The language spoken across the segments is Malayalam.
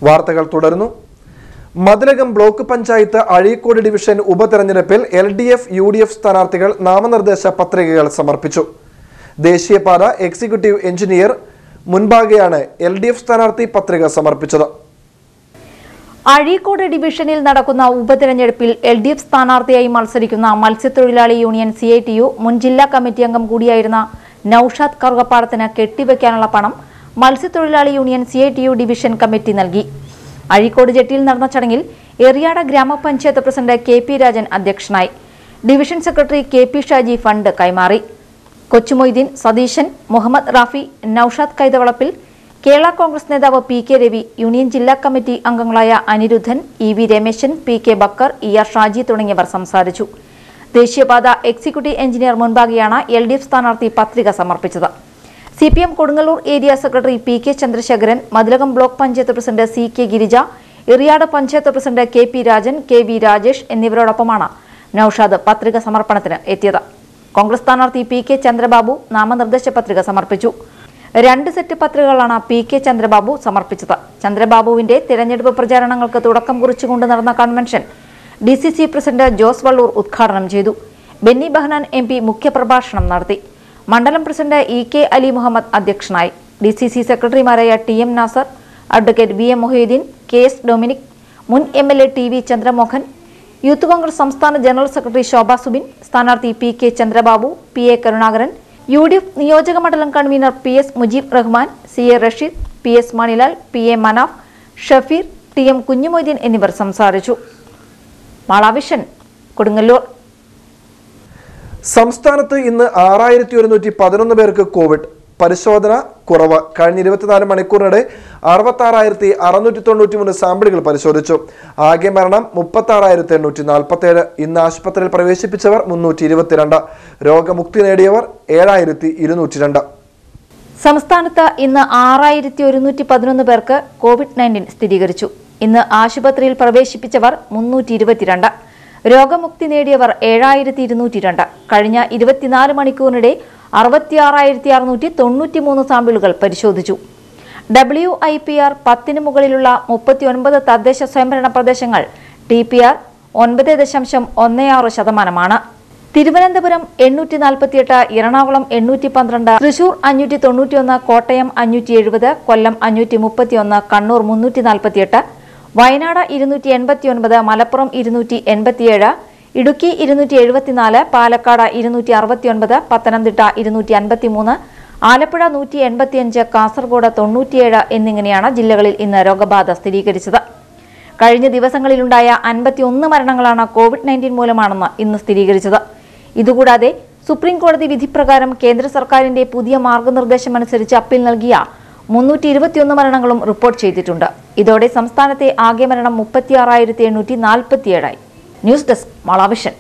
വാർത്തകൾ തുടരുന്നു മതിലകം ബ്ലോക്ക് പഞ്ചായത്ത് അഴീക്കോട് ഡിവിഷൻ ഉപതെരഞ്ഞെടുപ്പിൽ L D F U D F സ്ഥാനാർത്ഥികൾ നാമനിർദ്ദേശ പത്രികകൾ സമർപ്പിച്ചു ദേശീയപാത എക്സിക്യൂട്ടീവ് എഞ്ചിനീയർ മുൻപാകെയാണ് എൽ ഡി എഫ് സ്ഥാനാർത്ഥി പത്രിക സമർപ്പിച്ചത് അഴീക്കോട് ഡിവിഷനിൽ നടക്കുന്ന ഉപതെരഞ്ഞെടുപ്പിൽ എൽ ഡി എഫ് സ്ഥാനാർത്ഥിയായി മത്സരിക്കുന്ന മത്സ്യത്തൊഴിലാളി union C I T U മുൻ ജില്ലാ കമ്മിറ്റി അംഗം കൂടിയായിരുന്ന നൌഷാദ് കറുകപ്പാടത്തിന് കെട്ടിവെക്കാനുള്ള പണം മത്സ്യത്തൊഴിലാളി union C I T U division committee നൽകി അഴീക്കോട് ജെട്ടിയിൽ നടന്ന ചടങ്ങിൽ എറിയാട് ഗ്രാമപഞ്ചായത്ത് പ്രസിഡന്റ് കെ പി രാജൻ അധ്യക്ഷനായി division secretary K P Shaji fund കൈമാറി കൊച്ചുമൊയ്തീൻ സതീശൻ മുഹമ്മദ് റാഫി നൌഷാദ് കൈതവളപ്പിൽ കേരള കോൺഗ്രസ് നേതാവ് പി കെ രവി യൂണിയൻ ജില്ലാ കമ്മിറ്റി അംഗങ്ങളായ Anirudhan E V Rameshan P K Bakkar E R Shaji തുടങ്ങിയവർ സംസാരിച്ചു ദേശീയപാത എക്സിക്യൂട്ടീവ് എഞ്ചിനീയർ മുൻപാകെയാണ് എൽ ഡി എഫ് സ്ഥാനാർത്ഥി പത്രിക സമർപ്പിച്ചത് C P M Kodungallur area secretary P K Chandrasekharan Mathilakam block panchayat president C K Girija Iriyad panchayat president K P Rajan K V Rajesh എന്നിവരോടൊപ്പമാണ് നൌഷാദ് പത്രിക സമർപ്പണത്തിന് എത്തിയത് കോൺഗ്രസ് സ്ഥാനാർത്ഥി പി കെ ചന്ദ്രബാബു നാമനിർദ്ദേശ പത്രിക സമർപ്പിച്ചു രണ്ട് സെറ്റ് പത്രികകളാണ് പി കെ ചന്ദ്രബാബു സമർപ്പിച്ചത് ചന്ദ്രബാബുവിന്റെ തിരഞ്ഞെടുപ്പ് പ്രചാരണങ്ങൾക്ക് തുടക്കം കുറിച്ചുകൊണ്ട് നടന്ന convention D C C president Jose Valloor ഉദ്ഘാടനം ചെയ്തു ബെന്നി ബഹനാൻ എം പി മുഖ്യപ്രഭാഷണം നടത്തി മണ്ഡലം president E K Ali Muhammad അധ്യക്ഷനായി ഡി സി സി സെക്രട്ടറിമാരായ T M Nasar advocate V M Moideen K S Dominic മുൻ M L A T V Chandramohan youth Congress സംസ്ഥാന ജനറൽ സെക്രട്ടറി ശോഭ സുബിൻ സ്ഥാനാർത്ഥി P K Chandrababu P A Karunakaran U D F നിയോജക മണ്ഡലം convener P S Mujeeb Rahman C A Rasheed P S Manilal P A Manaf Shafeer T M Kunjumoideen എന്നിവർ സംസാരിച്ചു മാളാവിഷൻ കൊടുങ്ങല്ലൂർ സംസ്ഥാനത്ത് ഇന്ന് ആറായിരത്തി ഒരുന്നൂറ്റി പതിനൊന്ന് പേർക്ക് കോവിഡ് പരിശോധന കുറവ് കഴിഞ്ഞ ഇരുപത്തിനാല് മണിക്കൂറിനിടെ അറുപത്തി ആറായിരത്തി അറുന്നൂറ്റി തൊണ്ണൂറ്റി മൂന്ന് സാമ്പിളുകൾ പരിശോധിച്ചു ആകെ മരണം മുപ്പത്തി ആറായിരത്തി എണ്ണൂറ്റി നാൽപ്പത്തി ഏഴ് ഇന്ന് ആശുപത്രിയിൽ പ്രവേശിപ്പിച്ചവർ മുന്നൂറ്റി ഇരുപത്തിരണ്ട് രോഗമുക്തി നേടിയവർ ഏഴായിരത്തി ഇരുന്നൂറ്റി രണ്ട് സംസ്ഥാനത്ത് ഇന്ന് ആറായിരത്തി ഒരുന്നൂറ്റി പതിനൊന്ന് പേർക്ക് കോവിഡ് നയൻറ്റീൻ സ്ഥിരീകരിച്ചു ഇന്ന് ആശുപത്രിയിൽ പ്രവേശിപ്പിച്ചവർ മുന്നൂറ്റി ഇരുപത്തിരണ്ട് രോഗമുക്തി നേടിയവർ ഏഴായിരത്തി ഇരുന്നൂറ്റി രണ്ട് കഴിഞ്ഞ ഇരുപത്തിനാല് മണിക്കൂറിനിടെ അറുപത്തിയാറായിരത്തി അറുന്നൂറ്റി തൊണ്ണൂറ്റി മൂന്ന് സാമ്പിളുകൾ പരിശോധിച്ചു ഡബ്ല്യു ഐ പി ആർ പത്തിന് മുകളിലുള്ള മുപ്പത്തിയൊൻപത് തദ്ദേശ സ്വയംഭരണ പ്രദേശങ്ങൾ ടി പി ആർ ഒൻപത് ദശാംശം ഒന്ന് ആറ് ശതമാനമാണ് തിരുവനന്തപുരം എണ്ണൂറ്റി നാൽപ്പത്തിയെട്ട് എറണാകുളം എണ്ണൂറ്റി പന്ത്രണ്ട് തൃശൂർ അഞ്ഞൂറ്റി തൊണ്ണൂറ്റിയൊന്ന് കോട്ടയം അഞ്ഞൂറ്റി എഴുപത് കൊല്ലം അഞ്ഞൂറ്റി മുപ്പത്തിയൊന്ന് കണ്ണൂർ മുന്നൂറ്റി നാൽപ്പത്തിയെട്ട് വയനാട് ഇരുന്നൂറ്റി എൺപത്തിയൊൻപത് മലപ്പുറം ഇരുന്നൂറ്റി എൺപത്തിയേഴ് ഇടുക്കി ഇരുന്നൂറ്റി എഴുപത്തിനാല് പാലക്കാട് ഇരുന്നൂറ്റി അറുപത്തിയൊൻപത് പത്തനംതിട്ട ഇരുന്നൂറ്റി അൻപത്തിമൂന്ന് ആലപ്പുഴ നൂറ്റി എൺപത്തിയഞ്ച് കാസർഗോഡ് തൊണ്ണൂറ്റിയേഴ് എന്നിങ്ങനെയാണ് ജില്ലകളിൽ ഇന്ന് രോഗബാധ സ്ഥിരീകരിച്ചത് കഴിഞ്ഞ ദിവസങ്ങളിലുണ്ടായ അൻപത്തിയൊന്ന് മരണങ്ങളാണ് കോവിഡ് നയൻറ്റീൻ മൂലമാണെന്ന് ഇന്ന് സ്ഥിരീകരിച്ചത് ഇതുകൂടാതെ സുപ്രീം കോടതി വിധിപ്രകാരം കേന്ദ്ര സർക്കാരിന്റെ പുതിയ മാർഗനിർദ്ദേശമനുസരിച്ച് അപ്പീൽ നൽകിയ മുന്നൂറ്റി ഇരുപത്തിയൊന്ന് മരണങ്ങളും റിപ്പോർട്ട് ചെയ്തിട്ടുണ്ട് ഇതോടെ സംസ്ഥാനത്തെ ആകെ മരണം മുപ്പത്തിയാറായിരത്തി എണ്ണൂറ്റി നാൽപ്പത്തിയേഴായി ന്യൂസ് ഡെസ്ക് മളാവിഷൻ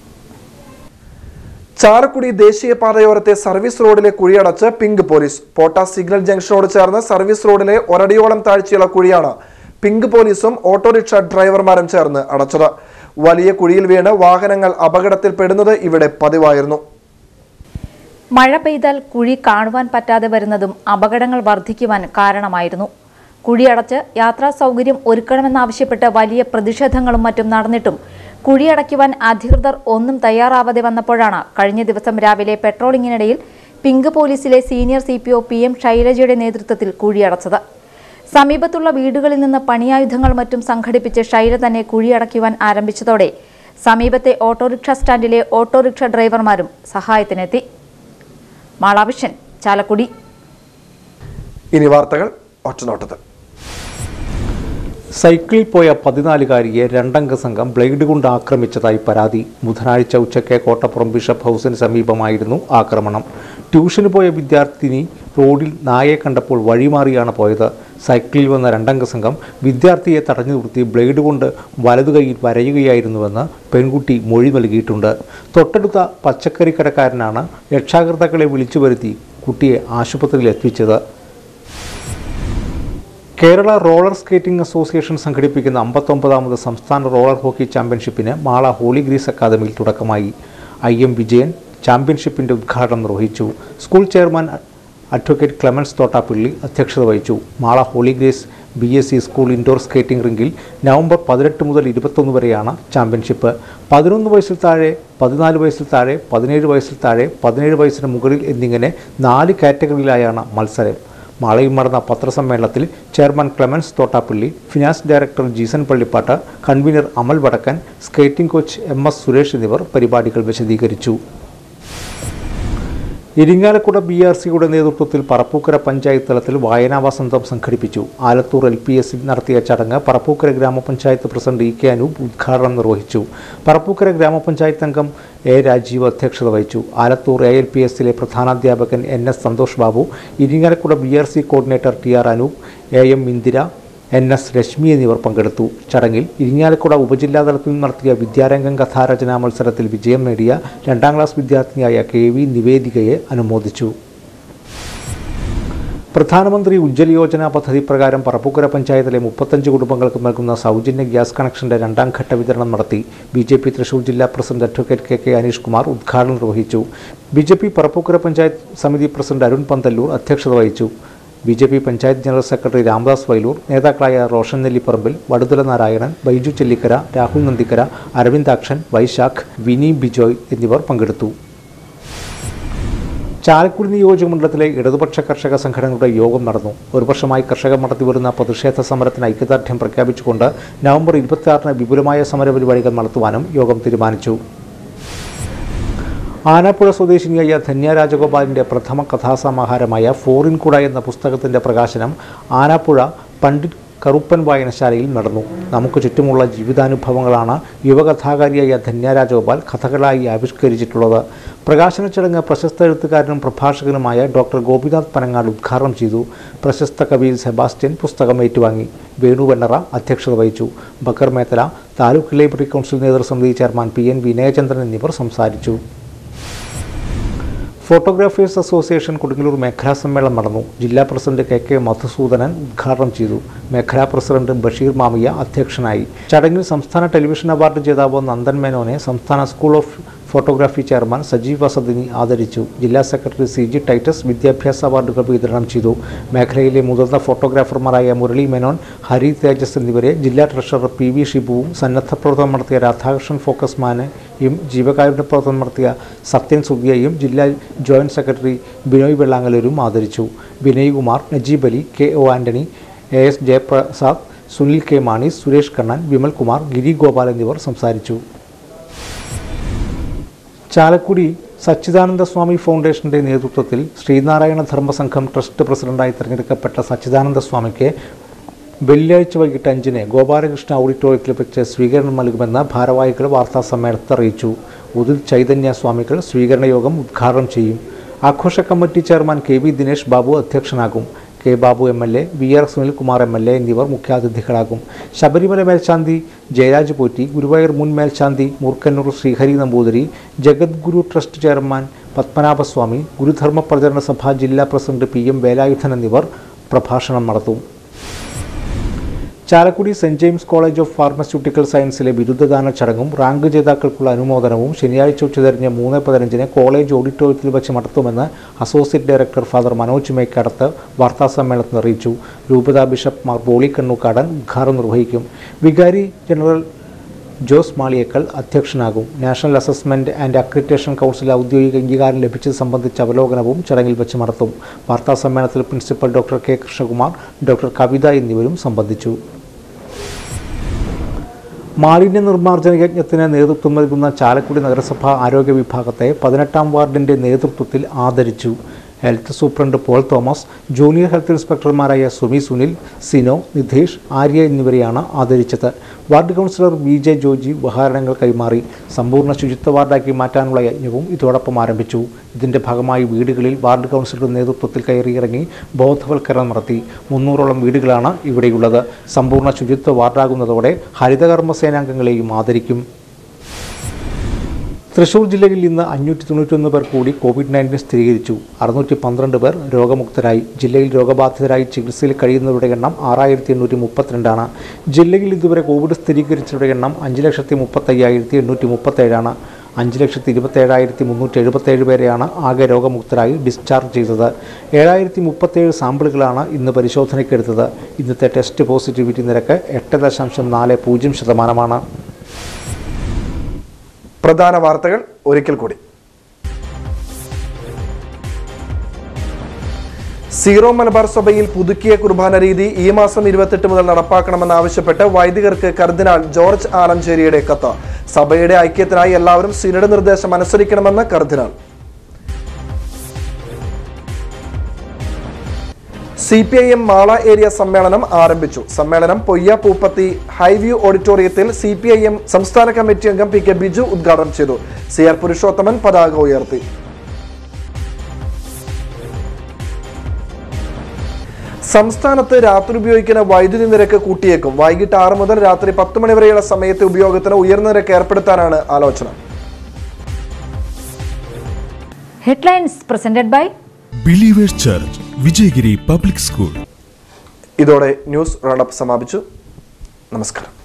ചാലക്കുടി ദേശീയപാതയോരത്തെ സർവീസ് റോഡിലെ കുഴിയടച്ച് പിങ്ക് പോലീസ് പോട്ട സിഗ്നൽ ജംഗ്ഷനോട് ചേർന്ന് സർവീസ് റോഡിലെ ഒരടിയോളം താഴ്ചയുള്ള കുഴിയാണ് പിങ്ക് പോലീസും ഓട്ടോറിക്ഷ ഡ്രൈവർമാരും ചേർന്ന് അടച്ചത് വലിയ കുഴിയിൽ വീണ് വാഹനങ്ങൾ അപകടത്തിൽപ്പെടുന്നത് ഇവിടെ പതിവായിരുന്നു മഴ പെയ്താൽ കുഴി കാണുവാൻ പറ്റാതെ വരുന്നതും അപകടങ്ങൾ വർദ്ധിക്കുവാൻ കാരണമായിരുന്നു കുഴിയടച്ച് യാത്രാ സൗകര്യം ഒരുക്കണമെന്നാവശ്യപ്പെട്ട് വലിയ പ്രതിഷേധങ്ങളും മറ്റും നടന്നിട്ടും കുഴിയടയ്ക്കുവാൻ അധികൃതർ ഒന്നും തയ്യാറാവാതെ വന്നപ്പോഴാണ് കഴിഞ്ഞ ദിവസം രാവിലെ പെട്രോളിങ്ങിനിടയിൽ പിങ്ക് പോലീസിലെ senior C P O P M ശൈലജയുടെ നേതൃത്വത്തിൽ കുഴിയടച്ചത് സമീപത്തുള്ള വീടുകളിൽ നിന്ന് പണിയായുധങ്ങൾ മറ്റും സംഘടിപ്പിച്ച് ശൈല തന്നെ കുഴിയടയ്ക്കുവാൻ ആരംഭിച്ചതോടെ സമീപത്തെ ഓട്ടോറിക്ഷ സ്റ്റാൻഡിലെ ഓട്ടോറിക്ഷ ഡ്രൈവർമാരും സഹായത്തിനെത്തി മാളാവിഷൻ ചാലക്കുടി ഇനി വാർത്തകൾ ഒറ്റനോട്ടത്തിൽ സൈക്കിളിൽ പോയ പതിനാലുകാരിയെ രണ്ടംഗ സംഘം ബ്ലേഡ് കൊണ്ട് ആക്രമിച്ചതായി പരാതി ബുധനാഴ്ച ഉച്ചയ്ക്ക് കോട്ടപ്പുറം ബിഷപ്പ് ഹൗസിന് സമീപമായിരുന്നു ആക്രമണം ട്യൂഷന് പോയ വിദ്യാർത്ഥിനി റോഡിൽ നായയെ കണ്ടപ്പോൾ വഴിമാറിയാണ് പോയത് സൈക്കിളിൽ വന്ന രണ്ടംഗ സംഘം വിദ്യാർത്ഥിയെ തടഞ്ഞു നിർത്തി ബ്ലേഡ് കൊണ്ട് വലതു കൈയിൽ വരയുകയായിരുന്നുവെന്ന് പെൺകുട്ടി മൊഴി നൽകിയിട്ടുണ്ട് തൊട്ടടുത്ത പച്ചക്കറി കടക്കാരനാണ് രക്ഷാകർത്താക്കളെ വിളിച്ചു വരുത്തി കുട്ടിയെ ആശുപത്രിയിൽ എത്തിച്ചത് കേരള റോളർ സ്കേറ്റിംഗ് അസോസിയേഷൻ സംഘടിപ്പിക്കുന്ന അമ്പത്തൊമ്പതാമത് സംസ്ഥാന റോളർ ഹോക്കി ചാമ്പ്യൻഷിപ്പിന് മാള ഹോളി ഗ്രീസ് അക്കാദമിയിൽ തുടക്കമായി ഐ എം വിജയൻ ചാമ്പ്യൻഷിപ്പിന്റെ ഉദ്ഘാടനം നിർവഹിച്ചു school chairman advocate Clemens Thottappilly അധ്യക്ഷത വഹിച്ചു Mala Holy Grace B S C school indoor skating റിംഗിൽ നവംബർ പതിനെട്ട് മുതൽ ഇരുപത്തൊന്ന് വരെയാണ് ചാമ്പ്യൻഷിപ്പ് പതിനൊന്ന് വയസ്സിൽ താഴെ പതിനാല് വയസ്സിൽ താഴെ പതിനേഴ് വയസ്സിൽ താഴെ പതിനേഴ് വയസ്സിന് മുകളിൽ എന്നിങ്ങനെ നാല് കാറ്റഗറിയിലായാണ് മത്സരം മാളയിൽ നടന്ന പത്രസമ്മേളനത്തിൽ chairman Clemens Thottappally finance director Jeesan Pallippattu convener Amal Vadakkan skating coach M S Suresh എന്നിവർ പരിപാടികൾ വിശദീകരിച്ചു ഇരിങ്ങാലക്കുട ബി ആർ സിയുടെ നേതൃത്വത്തിൽ പറപ്പൂക്കര പഞ്ചായത്ത് തലത്തിൽ വായനാ വസന്തം സംഘടിപ്പിച്ചു ആലത്തൂർ എൽ പി എസിൽ നടത്തിയ ചടങ്ങ് പറപ്പൂക്കര ഗ്രാമപഞ്ചായത്ത് പ്രസിഡന്റ് ഇ കെ അനൂപ് ഉദ്ഘാടനം നിർവഹിച്ചു പറപ്പൂക്കര ഗ്രാമപഞ്ചായത്ത് അംഗം എ രാജീവ് അധ്യക്ഷത വഹിച്ചു ആലത്തൂർ എ എൽ പി എസിലെ പ്രധാനാധ്യാപകൻ N S Santhosh Babu Irinjalakuda B R C coordinator T R Anoop A M Indira N S Reshmi എന്നിവർ പങ്കെടുത്തു ചടങ്ങിൽ ഇരിങ്ങാലക്കുട ഉപജില്ലാതലത്തിൽ നടത്തിയ വിദ്യാരംഗം കഥാരചനാ മത്സരത്തിൽ വിജയം നേടിയ രണ്ടാം ക്ലാസ് വിദ്യാർത്ഥിനിയായ കെ വി നിവേദികയെ അനുമോദിച്ചു പ്രധാനമന്ത്രി ഉജ്ജ്വൽ യോജന പദ്ധതി പ്രകാരം പറപ്പൂക്കര പഞ്ചായത്തിലെ മുപ്പത്തഞ്ച് കുടുംബങ്ങൾക്ക് നൽകുന്ന സൗജന്യ ഗ്യാസ് കണക്ഷന്റെ രണ്ടാം ഘട്ട വിതരണം നടത്തി ബി ജെ പി തൃശൂർ ജില്ലാ president advocate K K Aneesh Kumar ഉദ്ഘാടനം നിർവഹിച്ചു B J P Parappukkara panchayat സമിതി പ്രസിഡന്റ് അരുൺ പന്തല്ലൂർ അധ്യക്ഷത വഹിച്ചു B J P panchayat general secretary Ramdas Vailoor നേതാക്കളായ റോഷൻ നെല്ലിപ്പറമ്പിൽ വടുതല നാരായണൻ ബൈജു ചെല്ലിക്കര രാഹുൽ നന്ദിക്കര അരവിന്ദാക്ഷൻ വൈശാഖ് വിനി ബിജോയ് എന്നിവർ പങ്കെടുത്തു ചാലക്കുടി നിയോജകമണ്ഡലത്തിലെ ഇടതുപക്ഷ കർഷക സംഘടനകളുടെ യോഗം നടന്നു ഒരു വർഷമായി കർഷകർ നടത്തിവരുന്ന പ്രതിഷേധ സമരത്തിന് ഐക്യദാർഢ്യം പ്രഖ്യാപിച്ചുകൊണ്ട് നവംബർ ഇരുപത്തിയാറിന് വിപുലമായ സമരപരിപാടികൾ നടത്തുവാനും യോഗം തീരുമാനിച്ചു ആനാപ്പുഴ സ്വദേശിനിയായ ധന്യ രാജഗോപാലിൻ്റെ പ്രഥമ കഥാസമാഹാരമായ ഫോറിൻ കുട എന്ന പുസ്തകത്തിൻ്റെ പ്രകാശനം ആനാപ്പുഴ പണ്ഡിറ്റ് കറുപ്പൻ വായനശാലയിൽ നടന്നു നമുക്ക് ചുറ്റുമുള്ള ജീവിതാനുഭവങ്ങളാണ് യുവകഥാകാരിയായ ധന്യ രാജഗോപാൽ കഥകളായി ആവിഷ്കരിച്ചിട്ടുള്ളത് പ്രകാശന ചടങ്ങ് പ്രശസ്ത എഴുത്തുകാരനും പ്രഭാഷകനുമായ ഡോക്ടർ ഗോപിനാഥ് പനങ്ങാട് ഉദ്ഘാടനം ചെയ്തു പ്രശസ്ത കവി സെബാസ്റ്റ്യൻ പുസ്തകം ഏറ്റുവാങ്ങി വേണു വെണ്ണറ അധ്യക്ഷത വഹിച്ചു ബക്കർ മേത്തല താലൂക്ക് ലൈബ്രറി കൗൺസിൽ നേതൃസമിതി ചെയർമാൻ പി എൻ വിനയചന്ദ്രൻ എന്നിവർ സംസാരിച്ചു ഫോട്ടോഗ്രാഫേഴ്സ് അസോസിയേഷൻ കൊടുങ്ങല്ലൂർ മേഖലാ സമ്മേളനം നടന്നു ജില്ലാ പ്രസിഡന്റ് കെ കെ മധുസൂദനൻ ഉദ്ഘാടനം ചെയ്തു മേഖലാ പ്രസിഡന്റ് ബഷീർ മാമിയ അധ്യക്ഷനായി ചടങ്ങിൽ സംസ്ഥാന ടെലിവിഷൻ അവാർഡ് ജേതാവ് നന്ദൻ മേനോനെ സംസ്ഥാന school of photography chairman Sajeev വസതിനി ആദരിച്ചു ജില്ലാ സെക്രട്ടറി സി ജി ടൈറ്റസ് വിദ്യാഭ്യാസ അവാർഡുകൾ വിതരണം ചെയ്തു മേഖലയിലെ മുതിർന്ന ഫോട്ടോഗ്രാഫർമാരായ മുരളി മേനോൻ ഹരി തേജസ് എന്നിവരെ ജില്ലാ ട്രഷറർ പി വി ഷിബുവും സന്നദ്ധ പ്രവർത്തനം നടത്തിയ രാധാകൃഷ്ണൻ ഫോക്കസ് മാനെയും ജീവകാരുണ്യ പ്രവർത്തനം നടത്തിയ സത്യൻ സുബിയയും ജില്ലാ ജോയിന്റ് സെക്രട്ടറി ബിനോയ് വെള്ളാങ്ങലൂരും ആദരിച്ചു Vinay Kumar Najeeb Ali K O Antony A S Jayaprasad Sunil K Mani Suresh Kannan Vimal Kumar Giri Gopal എന്നിവർ സംസാരിച്ചു ചാലക്കുടി സച്ചിദാനന്ദ സ്വാമി ഫൗണ്ടേഷന്റെ നേതൃത്വത്തിൽ ശ്രീനാരായണ ധർമ്മസംഘം ട്രസ്റ്റ് പ്രസിഡന്റായി തിരഞ്ഞെടുക്കപ്പെട്ട സച്ചിദാനന്ദ സ്വാമിക്ക് വെള്ളിയാഴ്ച വൈകിട്ട് അഞ്ചിന് ഗോപാലകൃഷ്ണ ഓഡിറ്റോറിയത്തിൽ വെച്ച് സ്വീകരണം നൽകുമെന്ന് ഭാരവാഹികൾ വാർത്താ സമ്മേളനത്തിൽ അറിയിച്ചു ഉദിൽ ചൈതന്യ സ്വാമികൾ സ്വീകരണ യോഗം ഉദ്ഘാടനം ചെയ്യും ആഘോഷ committee chairman K V Dinesh Babu അധ്യക്ഷനാകും K Babu M L A V R Sunilkumar M L A എന്നിവർ മുഖ്യാതിഥികളാകും ശബരിമല മേൽശാന്തി ജയരാജ് പോറ്റി ഗുരുവായൂർ മുൻ മേൽശാന്തി മൂർക്കന്നൂർ ശ്രീഹരി നമ്പൂതിരി ജഗദ്ഗുരു ട്രസ്റ്റ് ചെയർമാൻ പത്മനാഭസ്വാമി ഗുരുധർമ്മ പ്രചരണ സഭ ജില്ലാ പ്രസിഡന്റ് പി എം വേലായുധൻ എന്നിവർ പ്രഭാഷണം നടത്തും ചാലക്കുടി സെന്റ് ജെയിംസ് കോളേജ് ഓഫ് ഫാർമസ്യൂട്ടിക്കൽ സയൻസിലെ ബിരുദദാന ചടങ്ങും റാങ്ക് ജേതാക്കൾക്കുള്ള അനുമോദനവും ശനിയാഴ്ച ഉച്ചതിരിഞ്ഞ് മൂന്ന് പതിനഞ്ചിന് കോളേജ് ഓഡിറ്റോറിയത്തിൽ വെച്ച് നടത്തുമെന്ന് associate director father Manoj Mekkadath വാർത്താസമ്മേളനത്തിൽ അറിയിച്ചു രൂപത ബിഷപ്പ് മാർ ബോളി കണ്ണൂക്കാടൻ ഉദ്ഘാടനം നിർവഹിക്കും വികാരി ജനറൽ ജോസ് മാളിയേക്കൽ അധ്യക്ഷനാകും national assessment and accreditation council ഔദ്യോഗിക അംഗീകാരം ലഭിച്ചത് സംബന്ധിച്ച അവലോകനവും ചടങ്ങിൽ വെച്ച് നടത്തും വാർത്താസമ്മേളനത്തിൽ principal doctor K Krishnakumar doctor Kavitha എന്നിവരും സംബന്ധിച്ചു മാലിന്യ നിർമ്മാർജ്ജന യജ്ഞത്തിന് നേതൃത്വം നൽകുന്ന ചാലക്കുടി നഗരസഭ ആരോഗ്യ വിഭാഗത്തെ പതിനെട്ടാം വാർഡിൻ്റെ നേതൃത്വത്തിൽ ആദരിച്ചു health superintendent Paul Thomas junior health ഇൻസ്പെക്ടർമാരായ സുമി സുനിൽ സിനോ നിധേഷ് ആര്യ എന്നിവരെയാണ് ആദരിച്ചത് ward councillor V J Joji ഉപഹാരങ്ങൾ കൈമാറി സമ്പൂർണ്ണ ശുചിത്വ വാർഡാക്കി മാറ്റാനുള്ള യജ്ഞവും ഇതോടൊപ്പം ആരംഭിച്ചു ഇതിന്റെ ഭാഗമായി വീടുകളിൽ വാർഡ് കൗൺസിലറുടെ നേതൃത്വത്തിൽ കയറിയിറങ്ങി ബോധവൽക്കരണം നടത്തി മുന്നൂറോളം വീടുകളാണ് ഇവിടെയുള്ളത് സമ്പൂർണ്ണ ശുചിത്വ വാർഡാകുന്നതോടെ ഹരിതകർമ്മ സേനാംഗങ്ങളെയും ആദരിക്കും തൃശൂർ ജില്ലയിൽ ഇന്ന് അഞ്ഞൂറ്റി തൊണ്ണൂറ്റൊന്ന് പേർ കൂടി കോവിഡ് നയൻറ്റീൻ സ്ഥിരീകരിച്ചു അറുന്നൂറ്റി പന്ത്രണ്ട് പേർ രോഗമുക്തരായി ജില്ലയിൽ രോഗബാധിതരായി ചികിത്സയിൽ കഴിയുന്നവരുടെ എണ്ണം ആറായിരത്തി എണ്ണൂറ്റി മുപ്പത്തിരണ്ടാണ് ജില്ലയിൽ ഇതുവരെ കോവിഡ് സ്ഥിരീകരിച്ചവരുടെ എണ്ണം അഞ്ച് ലക്ഷത്തി മുപ്പത്തയ്യായിരത്തി എണ്ണൂറ്റി മുപ്പത്തേഴാണ് അഞ്ച് ലക്ഷത്തി ഇരുപത്തേഴായിരത്തി മുന്നൂറ്റി എഴുപത്തേഴ് പേരെയാണ് ആകെ രോഗമുക്തരായി ഡിസ്ചാർജ് ചെയ്തത് ഏഴായിരത്തി മുപ്പത്തേഴ് സാമ്പിളുകളാണ് ഇന്ന് പരിശോധനയ്ക്കെടുത്തത് ഇന്നത്തെ ടെസ്റ്റ് പോസിറ്റിവിറ്റി നിരക്ക് എട്ട് ദശാംശം നാല് പൂജ്യം ശതമാനമാണ് പ്രധാന വാർത്തകൾ ഒരിക്കൽ കൂടി സീറോ മലബാർ സഭയിൽ പുതുക്കിയ കുർബാന രീതി ഈ മാസം ഇരുപത്തെട്ട് മുതൽ നടപ്പാക്കണമെന്നാവശ്യപ്പെട്ട് വൈദികർക്ക് കർദിനാൾ ജോർജ് ആലഞ്ചേരിയുടെ കത്ത് സഭയുടെ ഐക്യത്തിനായി എല്ലാവരും സിനഡ് നിർദ്ദേശം അനുസരിക്കണമെന്ന് cardinal C P I M Mala area സമ്മേളനം ആരംഭിച്ചു സമ്മേളനം പൊയ്യ പൂപ്പത്തി ഹൈവ്യൂ ഓഡിറ്റോറിയത്തിൽ സി പി ഐ എം സംസ്ഥാന കമ്മിറ്റി അംഗം പി കെ ബിജു ഉദ്ഘാടനം ചെയ്തു സി ആർ പുരുഷോത്തമൻ പതാക ഉയർത്തി സംസ്ഥാനത്ത് രാത്രി ഉപയോഗിക്കുന്ന വൈദ്യുതി നിരക്ക് കൂട്ടിയേക്കും വൈകിട്ട് ആറ് മുതൽ രാത്രി പത്ത് മണി വരെയുള്ള സമയത്തെ ഉപയോഗത്തിന് ഉയർന്ന നിരക്ക് ഏർപ്പെടുത്താനാണ് ആലോചന headlines presented by Believers Church Vijayagiri public school ഇതോടെ ന്യൂസ് റൗണ്ടപ്പ് സമാപിച്ചു നമസ്കാരം